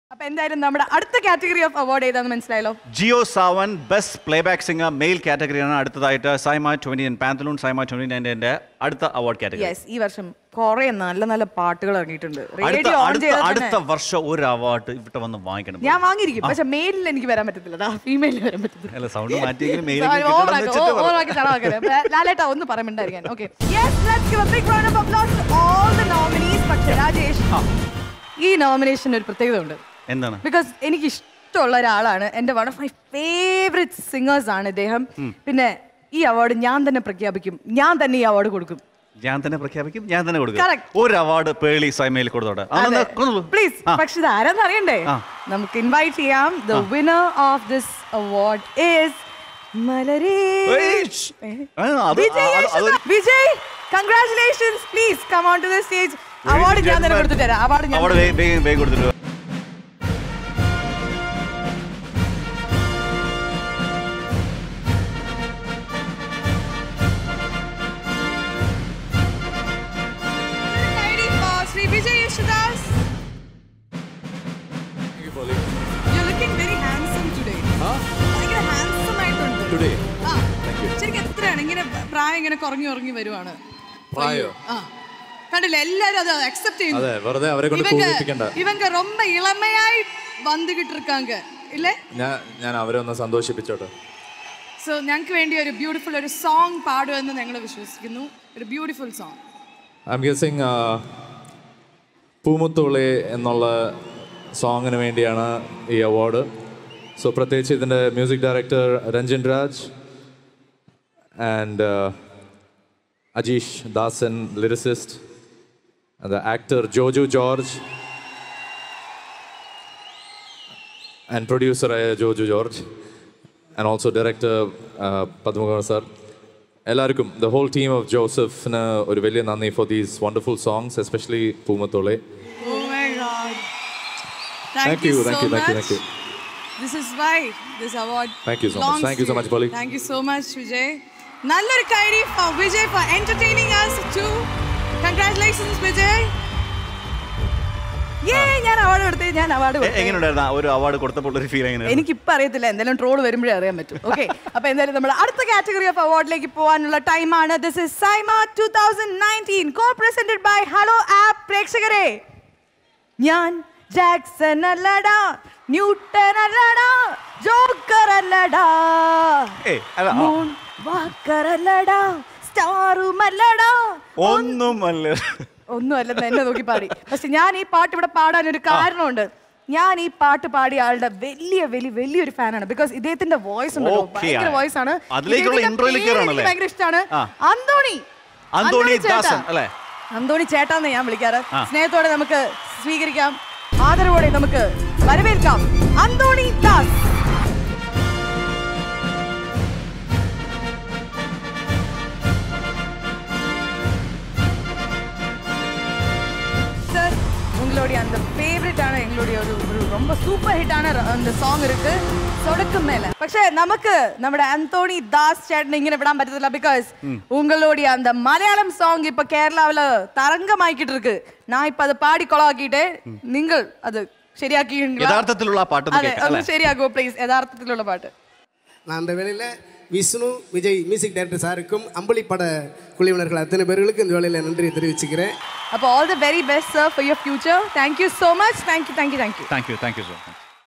അപ്പൊ എന്തായാലും നമ്മുടെ അടുത്ത കാറ്റഗറി ഓഫ് അവാർഡ് ഏതാന്ന് മനസ്സിലായല്ലോ Jio Saavn best playback singer male കാറ്റഗറിയാണ് അടുത്തതായിട്ട് SIIMA twenty nine Pantaloons SIIMA twenty നയൻ്റെ അടുത്ത അവാർഡ് കാറ്റഗറി യെസ് ഈ വർഷം കുറെ നല്ല നല്ല പാട്ടുകൾ ഇറങ്ങിയിട്ടുണ്ട് അടുത്ത റേഡിയോ ഓൺ അടുത്ത ചെയ്താൽ അടുത്ത തന്നെ വർഷം ഒരു അവാർഡ് ഇവിടെ വന്ന് വാങ്ങിക്കണം ഞാൻ വാങ്ങിയിരിക്കും പക്ഷെ മെയിലിൽ എനിക്ക് വരാൻ പറ്റത്തില്ല ഫീമെയിലിൽ വരാൻ പറ്റത്തില്ല അല്ല സൗണ്ട് മാറ്റിയെങ്കിലും മെയിൽ ഓവറാക്കി- ഓ- ഓവറാക്കി ചളവാക്കരുത്. ബ- ലാലേട്ടാ ഒന്ന് പറയാൻ ഓക്കെ പക്ഷെ രാജേഷ് ഈ നോമിനേഷൻ ഒരു പ്രത്യേകത ഉണ്ട് എന്താണ് ബിക്കോസ് എനിക്ക് ഇഷ്ടമുള്ള ഒരാളാണ് എൻ്റെ one of my favourite singers ആണ് ഇദ്ദേഹം പിന്നെ ഈ അവാർഡ് ഞാൻ തന്നെ പ്രഖ്യാപിക്കും ഞാൻ തന്നെ ഈ അവാർഡ് കൊടുക്കും ഞാൻ തന്നെ പ്രഖ്യാപിക്കും ഞാൻ തന്നെ കൊടുക്കും Correct. ഒരു അവാർഡ് പേളി സൈമയിൽ കൊടുത്തോട്ടെ പ്ലീസ് പക്ഷെ ഇത് ആരാന്ന് അറിയണ്ടേ ആ. നമുക്ക് ഇൻവൈറ്റ് ചെയ്യാം the winner of this award is മലരേ ഏ? Vijay Yesudas. Vijay congratulations please come on to the stage award ഞാൻ തന്നെ കൊടുത്തു തരാം അവാർഡ് ഞാൻ അവാർഡ് വേഗം വേഗം കൊടുത്തിട്ട് ID for Shri Vijay Yesudas You're looking very handsome today. ഭയങ്കര handsome ആയിട്ടുണ്ട്. Today? ആ. ശരിക്കും എത്രയാണ് ഇങ്ങനെ പ്രായം ഇങ്ങനെ കുറഞ്ഞു കുറഞ്ഞു വരുവാണ് പ്രായോ? ആ. കണ്ടില്ലേ എല്ലാരും അത് അക്സെപ്റ്റ് ചെയ്യുന്നു അതെ വെറുതെ അവരെ കൊണ്ട് ഇവങ്ക കൂടിപ്പിക്കണ്ട ഇവങ്ക ரொம்ப ഇളമയായി வந்துகிட்டு இருக்காங்க ഇല്ലേ ഞാൻ ഞാൻ അവരെ ഒന്ന് സന്തോഷിപ്പിച്ചോട്ടെ സോ ഞങ്ങൾക്ക് വേണ്ടി ഒരു ബ്യൂട്ടിഫുൾ ഒരു സോങ് പാടുമെന്ന് ഞങ്ങൾ വിശ്വസിക്കുന്നു ഒരു beautiful song I'm guessing Poomuthole എന്നുള്ള സോങ്ങിന് വേണ്ടിയാണ് ഈ അവാർഡ് സോ പ്രത്യേകിച്ച് ഇതിൻ്റെ music director Ranjan Raj and Ajeesh Dasan lyricist the actor Jojo George and producer uh, Jojo George and also director uh, Padmakumar sir. എല്ലാവർക്കും ദ ഹോൾ ടീം ഓഫ് ജോസഫിന് ഒരു വലിയ നന്ദി for these wonderful songs especially Poomuthole Oh my God. Thank you, thank you, thank you, thank you. This is why this award Thank you so much. belongs Thank you to so much, Polly. Thank you so much, Vijay. നല്ലൊരു കൈഡി for Vijay for entertaining us too. Congratulations, Vijay. Yay, ഞാൻ award കൊടുത്തേ ഞാൻ award കൊടുത്തേ എങ്ങനെയുണ്ടായിരുന്നു ആ ഒരു award കൊടുത്തപ്പോൾ ഒരു ഫീൽ എങ്ങനെയാണ് എനിക്കിപ്പോ അറിയത്തില്ല എന്തായാലും ട്രോൾ വരുമ്പോഴേ അറിയാൻ പറ്റും ഓക്കെ അപ്പൊ എന്തായാലും നമ്മൾ അടുത്ത കാറ്റഗറി ഓഫ് അവാർഡിലേക്ക് പോകാനുള്ള ടൈമാണ് this is SIIMA two thousand nineteen co presented by Helo app പ്രേക്ഷകരെ ഞാൻ ജാക്സൺ അല്ലടാ ന്യൂട്ടൺ അല്ലടാ ജോക്കർ അല്ലടാ ഏയ്, അല്ല, ആ. മൂൺ വാക്കർ അല്ലടാ സ്റ്റാറും അല്ലടാ ഒന്നും അല്ല ഒന്നും അല്ലെന്ന് എന്നെ നോക്കി പാടി പക്ഷെ ഞാൻ ഈ പാട്ട് ഇവിടെ പാടാൻ ഒരു കാരണമുണ്ട് ഞാൻ ഈ പാട്ട് പാടിയ ആളുടെ വലിയ വലിയ വലിയൊരു ഫാനാണ് ബിക്കോസ് ഇദ്ദേഹത്തിന്റെ വോയിസ് ഉണ്ടല്ലോ Okay ഭയങ്കര ആണ്. വോയിസ് ആണ് അതിലേക്കുള്ള ഇദ്ദേഹത്തിന്റെ introയിലേക്ക് പേര് കയറാണല്ലേ? എനിക്ക് ഭയങ്കര ഇഷ്ടമാണ് ആ. അന്തോണി അന്തോണി ചേട്ടാ. ദാസൻ, അല്ലേ? അന്തോണി ചേട്ടാന്ന് ഞാൻ വിളിക്കാറ് ആ. സ്നേഹത്തോടെ നമുക്ക് സ്വീകരിക്കാം ആദരവോടെ നമുക്ക് വരവേൽക്കാം അന്തോണി ദാസ് சார் உங்களுடைய அந்த ஃபேவரட் ஆன எங்களுடைய ஒரு ஒரு ரொம்ப சூப்பர் ஹிட்டான அந்த சாங் இருக்கு சொடக்கு மேல പക്ഷേ നമുക്ക് നമ്മുടെ അന്തോണി ദാസ് ചേട്ടനെ ഇങ്ങനെ വിടാൻ പറ്റത്തില്ല ബിക്കോസ് ഉங்களுடைய அந்த മലയാളം സോങ് ഇപ്പൊ കേരളാവില് തരംഗമായിക്കിട്ട് ഇருக்கு ഞാൻ ഇപ്പൊ അത് പാടി കൊളാക്കിയിട്ട് നിങ്ങൾ അത് ശരിയാക്കി യഥാർത്ഥത്തിലുള്ള ആ പാട്ട് ഒന്ന് അതെ കേൾക്കാം, ഒന്ന് അല്ലേ? ശരിയാക്കുമോ പ്ലീസ് യഥാർത്ഥത്തിലുള്ള പാട്ട് நான் அந்த வேளையில் விஷ்ணு விஜய் மியூசிக் டைரக்டர் சாருக்கும் அம்பளி பட குழுவினர்கள் அத்தனை பேர்களுக்கும் இந்த வேளையில் நன்றியை தெரிவிச்சுக்கிறேன் അപ്പോൾ all the very best sir for your future thank you so much thank you thank you thank you thank you thank you so much